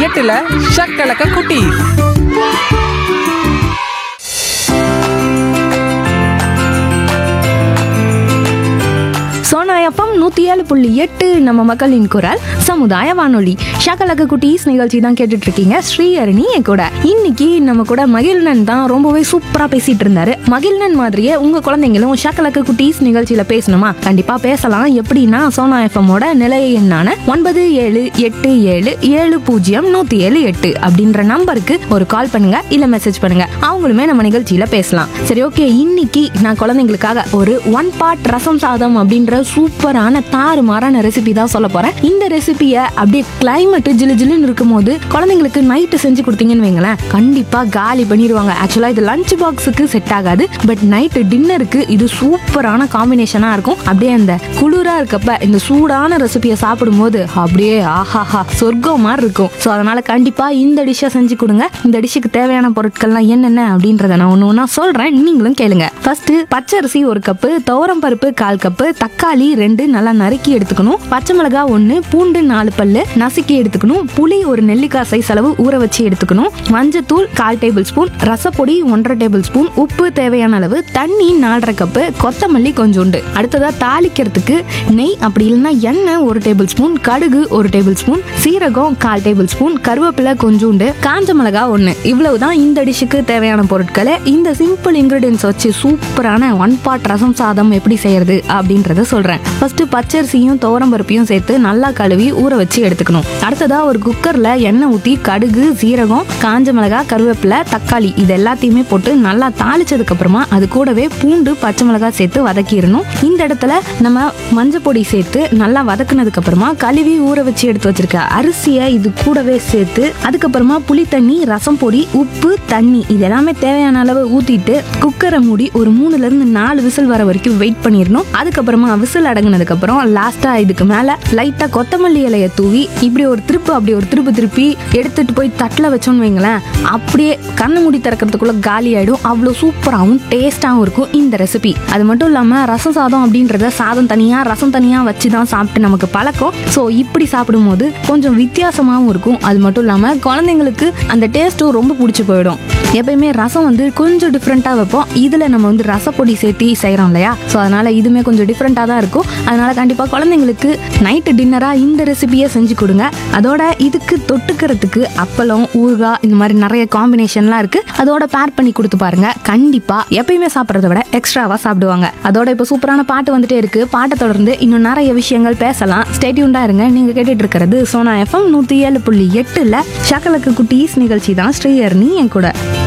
எட்டுல ஷக்கலக்க குட்டி சோனா எஃப்எம் நூற்றி ஏழு புள்ளி எட்டு நம்ம மக்களின் குரல் சமுதாய வானொலி ஷாக்கலக்க குட்டீஸ் நிகழ்ச்சி தான் கேட்டுட்டு இருக்கீங்க ஸ்ரீஹரணி என் கூட இன்னைக்கு நம்ம கூட மகிழ்நன் தான் ரொம்பவே சூப்பரா பேசிட்டு இருந்தாரு மகிழ்நன் மாதிரியே உங்க குழந்தைங்களும் ஷாக்கலக்க குட்டீஸ் நிகழ்ச்சியில பேசணுமா கண்டிப்பா பேசலாம் எப்படின்னா சோனா எஃப்எம்மோட நிலைய எண்ணான ஒன்பது ஏழு எட்டு ஏழு ஏழு பூஜ்ஜியம் நூத்தி ஏழு எட்டு அப்படின்ற நம்பருக்கு ஒரு கால் பண்ணுங்க இல்ல மெசேஜ் பண்ணுங்க அவங்களுமே நம்ம நிகழ்ச்சியில பேசலாம் சரி ஓகே இன்னைக்கு நான் குழந்தைங்களுக்காக ஒரு ஒன் பார்ட் ரசம் சாதம் அப்படின்ற சூப்பரான தாறுமாறான ரெசிபி தான் சொல்ல போறேன் இந்த ரெசிபியை அப்படியே கிளைமேட் ஜிலு ஜிலுன்னு இருக்கும்போது குழந்தைங்களுக்கு நைட்டு செஞ்சு கொடுத்தீங்கன்னு வைங்களேன் கண்டிப்பா காலி பண்ணிடுவாங்க ஆக்சுவலா இது லஞ்ச் பாக்ஸுக்கு செட் ஆகாது பட் நைட்டு டின்னருக்கு இது சூப்பரான காம்பினேஷனா இருக்கும் அப்படியே அந்த குளிரா இருக்கப்ப இந்த சூடான ரெசிபியை சாப்பிடும்போது அப்படியே ஆஹாஹா சொர்க்கம் மாதிரி இருக்கும் ஸோ அதனால கண்டிப்பா இந்த டிஷ்ஷை செஞ்சு கொடுங்க இந்த டிஷ்ஷுக்கு தேவையான பொருட்கள்லாம் என்னென்ன அப்படின்றத நான் ஒன்று ஒன்றா சொல்றேன் நீங்களும் கேளுங்க ஃபர்ஸ்ட் பச்சரிசி ஒரு கப்பு துவரம் பருப்பு கால் கப்பு தக்காளி ரெண்டு நல்லா நறுக்கி எடுத்துக்கணும் பச்சை மிளகாய் ஒன்று பூண்டு நாலு பல்லு நசுக்கி எடுத்துக்கணும் புளி ஒரு நெல்லிக்காய் சைஸ் அளவு ஊற வச்சு எடுத்துக்கணும் மஞ்சத்தூள் கால் டேபிள் ஸ்பூன் ரசப்பொடி ஒன்றரை டேபிள் ஸ்பூன் உப்பு தேவையான அளவு தண்ணி நாலரை கப்பு கொத்தமல்லி கொஞ்சோண்டு அடுத்ததா தாளிக்கிறதுக்கு நெய் அப்படி இல்லைன்னா எண்ணெய் ஒரு டேபிள் ஸ்பூன் கடுகு ஒரு டேபிள் ஸ்பூன் சீரகம் கால் டேபிள் ஸ்பூன் கருவேப்பிலை கொஞ்சோண்டு காஞ்ச மிளகாய் ஒன்று இவ்வளவுதான் இந்த டிஷ்ஷுக்கு தேவையான பொருட்களை இந்த சிம்பிள் இன்கிரீடியன்ஸ் வச்சு சூப்பரான ஒன் பாட் ரசம் சாதம் எப்படி செய்யறது அப்படின்றத சொல்றேன் ஃபர்ஸ்ட் பச்சரிசியும் துவரம் பருப்பையும் சேர்த்து நல்லா கழுவி ஊற வச்சு எடுத்துக்கணும் அடுத்ததா ஒரு குக்கர்ல எண்ணெய் ஊத்தி கடுகு சீரகம் காஞ்ச மிளகாய் கருவேப்பிலை தக்காளி இது எல்லாத்தையுமே போட்டு நல்லா தாளிச்சதுக்கு அப்புறமா அது கூடவே பூண்டு பச்சை மிளகாய் சேர்த்து வதக்கிடணும் இந்த இடத்துல நம்ம மஞ்சள் பொடி சேர்த்து நல்லா வதக்குனதுக்கு அப்புறமா கழுவி ஊற வச்சு எடுத்து வச்சிருக்க அரிசியை இது கூடவே சேர்த்து அதுக்கப்புறமா புளி தண்ணி ரசம் பொடி உப்பு தண்ணி இது எல்லாமே தேவையான அளவு ஊத்திட்டு குக்கரை மூடி ஒரு மூணுல இருந்து நாலு விசில் வர வரைக்கும் வெயிட் பண்ணிடணும் அதுக்கப்புறமா விசில் அடங்குனதுக்கு அப்புறம் லாஸ்டா இதுக்கு மேல லைட்டா கொத்தமல்லி இலைய தூவி இப்படி ஒரு திருப்பு அப்படி ஒரு திருப்பு திருப்பி எடுத்துட்டு போய் தட்டுல வச்சோம்னு வைங்களேன் அப்படியே கண்ணு மூடி திறக்கிறதுக்குள்ள காலி ஆயிடும் அவ்வளோ சூப்பராகவும் டேஸ்டாகவும் இருக்கும் இந்த ரெசிபி அது மட்டும் இல்லாம ரசம் சாதம் அப்படின்றத சாதம் தனியா ரசம் தனியா வச்சு தான் சாப்பிட்டு நமக்கு பழக்கம் ஸோ இப்படி சாப்பிடும்போது கொஞ்சம் வித்தியாசமாகவும் இருக்கும் அது மட்டும் இல்லாம குழந்தைங்களுக்கு அந்த டேஸ்ட்டும் ரொம்ப பிடிச்சி போயிடும் எப்பயுமே ரசம் வந்து கொஞ்சம் டிஃப்ரெண்ட்டாக வைப்போம் இதில் நம்ம வந்து ரசப்பொடி சேர்த்து செய்கிறோம் இல்லையா ஸோ அதனால் இதுவுமே கொஞ்சம் டிஃப்ரெண்ட்டாக தான் இருக்கும் அதனால் கண்டிப்பாக குழந்தைங்களுக்கு நைட்டு டின்னராக இந்த ரெசிபியை செஞ்சு கொடுங்க அதோட இதுக்கு தொட்டுக்கிறதுக்கு அப்பளம் ஊறுகாய் இந்த மாதிரி நிறைய காம்பினேஷன்லாம் இருக்குது அதோட பேர் பண்ணி கொடுத்து பாருங்க கண்டிப்பாக எப்பயுமே சாப்பிட்றத விட எக்ஸ்ட்ராவாக சாப்பிடுவாங்க அதோட இப்போ சூப்பரான பாட்டு வந்துட்டே இருக்கு பாட்டை தொடர்ந்து இன்னும் நிறைய விஷயங்கள் பேசலாம் ஸ்டேட்யூண்டாக இருங்க நீங்கள் கேட்டுட்டு இருக்கிறது சோனா எஃப்எம் நூற்றி ஏழு புள்ளி எட்டில் ஷக்கலக்கு குட்டீஸ் நிகழ்ச்சி தான் ஸ்ரீஹர்னி என் கூட